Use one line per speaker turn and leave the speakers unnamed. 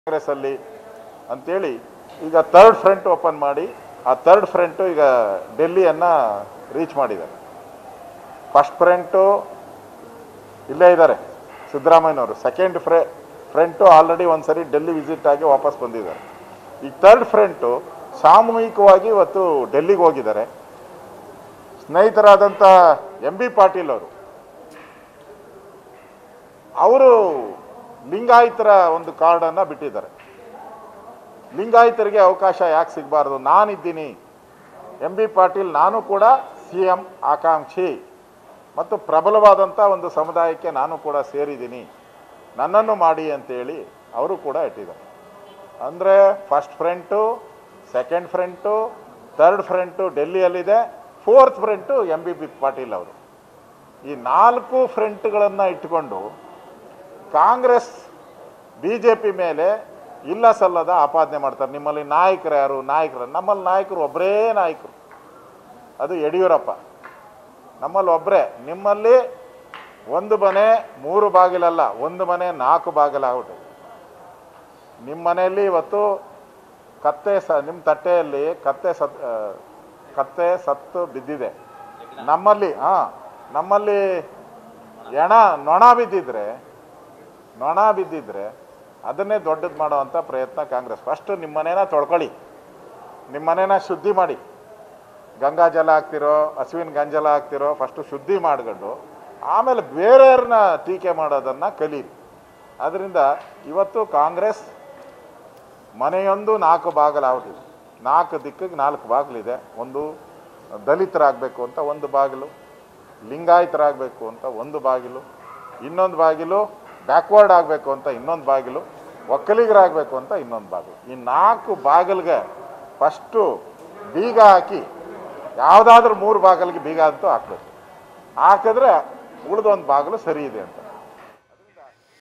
ಕಾಂಗ್ರೆಸ್ ಅಲ್ಲಿ ಅಂತೇಳಿ ಈಗ ಥರ್ಡ್ ಫ್ರಂಟ್ ಓಪನ್ ಮಾಡಿ ಆ ಥರ್ಡ್ ಫ್ರಂಟು ಈಗ ಡೆಲ್ಲಿಯನ್ನ ರೀಚ್ ಮಾಡಿದ್ದಾರೆ ಫಸ್ಟ್ ಫ್ರಂಟು ಇಲ್ಲೇ ಇದ್ದಾರೆ ಸಿದ್ದರಾಮಯ್ಯನವರು ಸೆಕೆಂಡ್ ಫ್ರೆ ಫ್ರಂಟು ಆಲ್ರೆಡಿ ಒಂದ್ಸರಿ ಡೆಲ್ಲಿ ವಿಸಿಟ್ ಆಗಿ ವಾಪಸ್ ಬಂದಿದ್ದಾರೆ ಈಗ ಥರ್ಡ್ ಫ್ರಂಟು ಸಾಮೂಹಿಕವಾಗಿ ಇವತ್ತು ಡೆಲ್ಲಿಗೆ ಹೋಗಿದ್ದಾರೆ ಸ್ನೇಹಿತರಾದಂಥ ಎಂ ಬಿ ಪಾಟೀಲ್ ಅವರು ಅವರು ಲಿಂಗಾಯತರ ಒಂದು ಕಾರ್ಡನ್ನು ಬಿಟ್ಟಿದ್ದಾರೆ ಲಿಂಗಾಯತರಿಗೆ ಅವಕಾಶ ಯಾಕೆ ಸಿಗಬಾರ್ದು ನಾನಿದ್ದೀನಿ ಎಂ ಬಿ ಪಾಟೀಲ್ ನಾನು ಕೂಡ ಸಿ ಎಂ ಆಕಾಂಕ್ಷಿ ಮತ್ತು ಪ್ರಬಲವಾದಂಥ ಒಂದು ಸಮುದಾಯಕ್ಕೆ ನಾನು ಕೂಡ ಸೇರಿದ್ದೀನಿ ನನ್ನನ್ನು ಮಾಡಿ ಅಂತೇಳಿ ಅವರು ಕೂಡ ಇಟ್ಟಿದ್ದಾರೆ ಅಂದರೆ first front second front third front ಡೆಲ್ಲಿಯಲ್ಲಿದೆ fourth front M B B Patil ಅವರು ಈ ನಾಲ್ಕು ಫ್ರಂಟ್ಗಳನ್ನು ಇಟ್ಟುಕೊಂಡು ಕಾಂಗ್ರೆಸ್ ಬಿ ಜೆ ಪಿ ಮೇಲೆ ಇಲ್ಲ ಸಲ್ಲದ ಆಪಾದನೆ ಮಾಡ್ತಾರೆ ನಿಮ್ಮಲ್ಲಿ ನಾಯಕರು ಯಾರು ನಾಯಕರು ನಮ್ಮಲ್ಲಿ ನಾಯಕರು ಒಬ್ಬರೇ ನಾಯಕರು ಅದು ಯಡಿಯೂರಪ್ಪ ನಮ್ಮಲ್ಲಿ ಒಬ್ಬರೇ ನಿಮ್ಮಲ್ಲಿ ಒಂದು ಮನೆ ಮೂರು ಬಾಗಿಲಲ್ಲ ಒಂದು ಮನೆ ನಾಲ್ಕು ಬಾಗಿಲಾಗ್ಬಿಟ್ಟು ನಿಮ್ಮ ಮನೆಯಲ್ಲಿ ಇವತ್ತು ಕತ್ತೆ ಸ ನಿಮ್ಮ ತಟ್ಟೆಯಲ್ಲಿ ಕತ್ತೆ ಸತ್ ಆ, ಕತ್ತೆ ಸತ್ತು ಬಿದ್ದಿದೆ ನಮ್ಮಲ್ಲಿ ಹಾಂ ನಮ್ಮಲ್ಲಿ ಎಣ ನೊಣ ಬಿದ್ದಿದ್ರೆ ನೊಣ ಬಿದ್ದಿದ್ರೆ ಅದನ್ನೇ ದೊಡ್ಡದು ಮಾಡುವಂಥ ಪ್ರಯತ್ನ ಕಾಂಗ್ರೆಸ್ ಫಸ್ಟ್ ನಿಮ್ಮ ಮನೇನ ತೊಳ್ಕೊಳ್ಳಿ ನಿಮ್ಮ ಮನೇನ ಶುದ್ಧಿ ಮಾಡಿ ಗಂಗಾ ಜಲ ಹಾಕ್ತಿರೋ ಹಸುವಿನ ಗಂಜಲ ಹಾಕ್ತಿರೋ ಫಸ್ಟು ಶುದ್ಧಿ ಮಾಡ್ಕೊಂಡು ಆಮೇಲೆ ಬೇರೆಯವ್ರನ್ನ ಟೀಕೆ ಮಾಡೋದನ್ನು ಕಲೀರಿ ಅದರಿಂದ ಇವತ್ತು ಕಾಂಗ್ರೆಸ್ ಮನೆಯೊಂದು ನಾಲ್ಕು ಬಾಗಿಲಾಗ್ಬಿಟ್ಟಿದೆ ನಾಲ್ಕು ದಿಕ್ಕಿಗೆ ನಾಲ್ಕು ಬಾಗಿಲಿದೆ ಒಂದು ದಲಿತರಾಗಬೇಕು ಅಂತ ಒಂದು ಬಾಗಿಲು ಲಿಂಗಾಯತರಾಗಬೇಕು ಅಂತ ಒಂದು ಬಾಗಿಲು ಇನ್ನೊಂದು ಬಾಗಿಲು ಬ್ಯಾಕ್ವರ್ಡ್ ಆಗಬೇಕು ಅಂತ ಇನ್ನೊಂದು ಬಾಗಿಲು ಒಕ್ಕಲಿಗರಾಗಬೇಕು ಅಂತ ಇನ್ನೊಂದು ಬಾಗಿಲು ಈ ನಾಲ್ಕು ಬಾಗಿಲಿಗೆ ಫಸ್ಟು ಬೀಗ ಹಾಕಿ ಯಾವುದಾದ್ರೂ ಮೂರು ಬಾಗಿಲಿಗೆ ಬೀಗ ಅಂತೂ ಹಾಕ್ಬೇಕು ಹಾಕಿದ್ರೆ ಉಳಿದೊಂದು ಬಾಗಿಲು ಸರಿ ಇದೆ ಅಂತ